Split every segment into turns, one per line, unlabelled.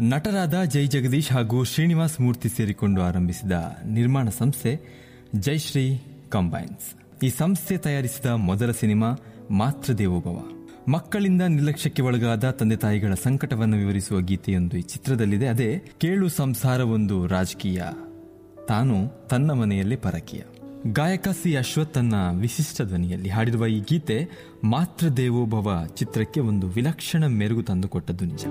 ನಟರಾದ ಜೈ ಜಗದೀಶ್ ಹಾಗೂ ಶ್ರೀನಿವಾಸ್ ಮೂರ್ತಿ ಸೇರಿಕೊಂಡು ಆರಂಭಿಸಿದ ನಿರ್ಮಾಣ ಸಂಸ್ಥೆ ಜೈಶ್ರೀ ಕಂಬೈನ್ಸ್ ಈ ಸಂಸ್ಥೆ ತಯಾರಿಸಿದ ಮೊದಲ ಸಿನಿಮಾ ಮಾತೃದೇವೋಭವ ಮಕ್ಕಳಿಂದ ನಿರ್ಲಕ್ಷ್ಯಕ್ಕೆ ಒಳಗಾದ ತಂದೆ ತಾಯಿಗಳ ಸಂಕಟವನ್ನು ವಿವರಿಸುವ ಗೀತೆಯೊಂದು ಈ ಚಿತ್ರದಲ್ಲಿದೆ ಅದೇ ಕೇಳು ಸಂಸಾರವೊಂದು ರಾಜಕೀಯ ತಾನು ತನ್ನ ಮನೆಯಲ್ಲಿ ಪರಕೀಯ ಗಾಯಕ ಸಿ ಅಶ್ವಥ್ ತನ್ನ ವಿಶಿಷ್ಟ ಧ್ವನಿಯಲ್ಲಿ ಹಾಡಿರುವ ಈ ಗೀತೆ ಮಾತೃದೇವೋಭವ ಚಿತ್ರಕ್ಕೆ ಒಂದು ವಿಲಕ್ಷಣ ಮೆರುಗು ತಂದುಕೊಟ್ಟದ್ದು ನಿಜ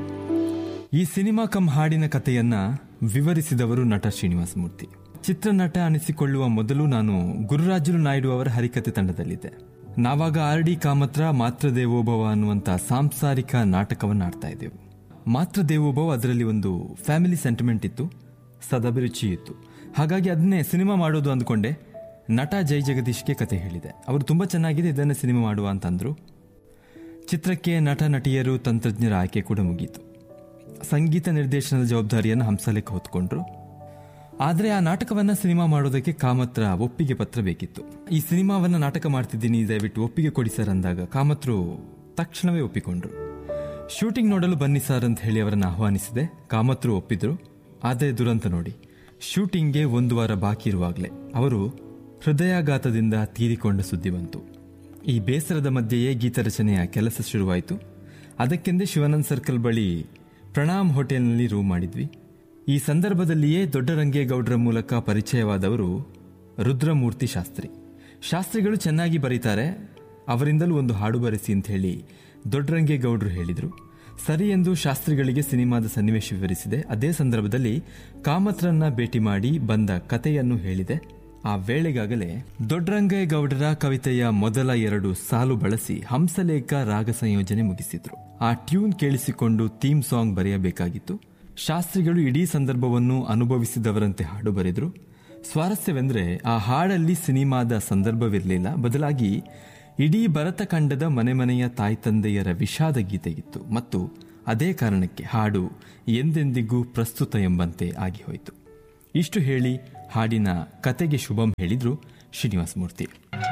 ಈ ಸಿನಿಮಾ ಕಮ್ ಹಾಡಿನ ಕಥೆಯನ್ನ ವಿವರಿಸಿದವರು ನಟ ಶ್ರೀನಿವಾಸ ಮೂರ್ತಿ ಚಿತ್ರನಟ ಅನಿಸಿಕೊಳ್ಳುವ ಮೊದಲು ನಾನು ಗುರುರಾಜುಲು ನಾಯ್ಡು ಅವರ ಹರಿಕತೆ ತಂಡದಲ್ಲಿದ್ದೆ ನಾವಾಗ ಆರ್ ಡಿ ಕಾಮತ್ರ ಮಾತೃದೇವೋಭವ ಅನ್ನುವಂತ ಸಾಂಸಾರಿಕ ನಾಟಕವನ್ನು ಆಡ್ತಾ ಇದ್ದೆವು ಮಾತೃದೇವೋಭವ ಅದರಲ್ಲಿ ಒಂದು ಫ್ಯಾಮಿಲಿ ಸೆಂಟಿಮೆಂಟ್ ಇತ್ತು ಸದಭಿರುಚಿ ಇತ್ತು ಹಾಗಾಗಿ ಅದನ್ನೇ ಸಿನಿಮಾ ಮಾಡೋದು ಅಂದ್ಕೊಂಡೆ ನಟ ಜೈ ಜಗದೀಶ್ಗೆ ಕತೆ ಹೇಳಿದೆ ಅವರು ತುಂಬಾ ಚೆನ್ನಾಗಿದೆ ಇದನ್ನೇ ಸಿನಿಮಾ ಮಾಡುವ ಅಂತಂದ್ರು ಚಿತ್ರಕ್ಕೆ ನಟ ನಟಿಯರು ತಂತ್ರಜ್ಞರ ಆಯ್ಕೆ ಕೂಡ ಮುಗೀತು ಸಂಗೀತ ನಿರ್ದೇಶನದ ಜವಾಬ್ದಾರಿಯನ್ನು ಹಂಸಲೇಖ ಹೊತ್ಕೊಂಡ್ರು ಆದರೆ ಆ ನಾಟಕವನ್ನ ಸಿನಿಮಾ ಮಾಡೋದಕ್ಕೆ ಕಾಮತ್ರ ಒಪ್ಪಿಗೆ ಪತ್ರ ಬೇಕಿತ್ತು ಈ ಸಿನಿಮಾವನ್ನ ನಾಟಕ ಮಾಡ್ತಿದ್ದೀನಿ ದಯವಿಟ್ಟು ಒಪ್ಪಿಗೆ ಕೊಡಿ ಸರ್ ಅಂದಾಗ ಕಾಮತ್ರು ತಕ್ಷಣವೇ ಒಪ್ಪಿಕೊಂಡ್ರು ಶೂಟಿಂಗ್ ನೋಡಲು ಬನ್ನಿ ಸರ್ ಅಂತ ಹೇಳಿ ಅವರನ್ನು ಆಹ್ವಾನಿಸಿದೆ ಕಾಮತ್ರು ಒಪ್ಪಿದ್ರು ಆದರೆ ದುರಂತ ನೋಡಿ ಶೂಟಿಂಗ್ಗೆ ಒಂದು ವಾರ ಬಾಕಿ ಇರುವಾಗಲೇ ಅವರು ಹೃದಯಾಘಾತದಿಂದ ತೀರಿಕೊಂಡ ಸುದ್ದಿ ಬಂತು ಈ ಬೇಸರದ ಮಧ್ಯೆಯೇ ಗೀತ ರಚನೆಯ ಕೆಲಸ ಶುರುವಾಯಿತು ಅದಕ್ಕೆಂದೇ ಶಿವಾನಂದ್ ಸರ್ಕಲ್ ಬಳಿ ಪ್ರಣಾಮ್ ಹೋಟೆಲ್ನಲ್ಲಿ ರೂಮ್ ಮಾಡಿದ್ವಿ ಈ ಸಂದರ್ಭದಲ್ಲಿಯೇ ದೊಡ್ಡರಂಗೇಗೌಡರ ಮೂಲಕ ಪರಿಚಯವಾದವರು ರುದ್ರಮೂರ್ತಿ ಶಾಸ್ತ್ರಿ ಶಾಸ್ತ್ರಿಗಳು ಚೆನ್ನಾಗಿ ಬರೀತಾರೆ ಅವರಿಂದಲೂ ಒಂದು ಹಾಡು ಬರೆಸಿ ಅಂತ ಹೇಳಿ ದೊಡ್ಡರಂಗೇಗೌಡರು ಹೇಳಿದರು ಸರಿ ಎಂದು ಶಾಸ್ತ್ರಿಗಳಿಗೆ ಸಿನಿಮಾದ ಸನ್ನಿವೇಶ ವಿವರಿಸಿದೆ ಅದೇ ಸಂದರ್ಭದಲ್ಲಿ ಕಾಮತ್ರನ್ನ ಭೇಟಿ ಮಾಡಿ ಬಂದ ಕಥೆಯನ್ನು ಹೇಳಿದೆ ಆ ವೇಳೆಗಾಗಲೇ ದೊಡ್ಡರಂಗೇಗೌಡರ ಕವಿತೆಯ ಮೊದಲ ಎರಡು ಸಾಲು ಬಳಸಿ ಹಂಸಲೇಖ ರಾಗ ಸಂಯೋಜನೆ ಮುಗಿಸಿದ್ರು ಆ ಟ್ಯೂನ್ ಕೇಳಿಸಿಕೊಂಡು ಥೀಮ್ ಸಾಂಗ್ ಬರೆಯಬೇಕಾಗಿತ್ತು ಶಾಸ್ತ್ರಿಗಳು ಇಡೀ ಸಂದರ್ಭವನ್ನು ಅನುಭವಿಸಿದವರಂತೆ ಹಾಡು ಬರೆದ್ರು ಸ್ವಾರಸ್ಯವೆಂದ್ರೆ ಆ ಹಾಡಲ್ಲಿ ಸಿನಿಮಾದ ಸಂದರ್ಭವಿರಲಿಲ್ಲ ಬದಲಾಗಿ ಇಡೀ ಭರತಖಂಡದ ಮನೆ ಮನೆಯ ತಾಯಿ ತಂದೆಯರ ವಿಷಾದ ಗೀತೆಗಿತ್ತು ಮತ್ತು ಅದೇ ಕಾರಣಕ್ಕೆ ಹಾಡು ಎಂದೆಂದಿಗೂ ಪ್ರಸ್ತುತ ಎಂಬಂತೆ ಆಗಿ ಹೋಯಿತು ಇಷ್ಟು ಹೇಳಿ ಹಾಡಿನ ಕತೆಗೆ ಶುಭಂ ಹೇಳಿದ್ರು ಶ್ರೀನಿವಾಸ ಮೂರ್ತಿ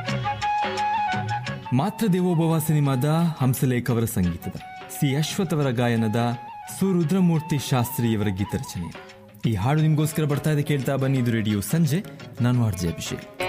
ಮಾತ್ರ ದೇವೋಭವ ಸಿನಿಮಾದ ಹಂಸಲೇಖ್ ಅವರ ಸಂಗೀತದ ಸಿ ಅಶ್ವಥ್ ಅವರ ಗಾಯನದ ಸುರುದ್ರಮೂರ್ತಿ ಶಾಸ್ತ್ರಿಯವರ ಗೀತ ರಚನೆ ಈ ಹಾಡು ನಿಮಗೋಸ್ಕರ ಬರ್ತಾ ಇದೆ ಕೇಳ್ತಾ ಬನ್ನಿ ಇದು ರೇಡಿಯೋ ಸಂಜೆ ನಾನು ಆರ್ಜೆ ಅಭಿಷೇಕ್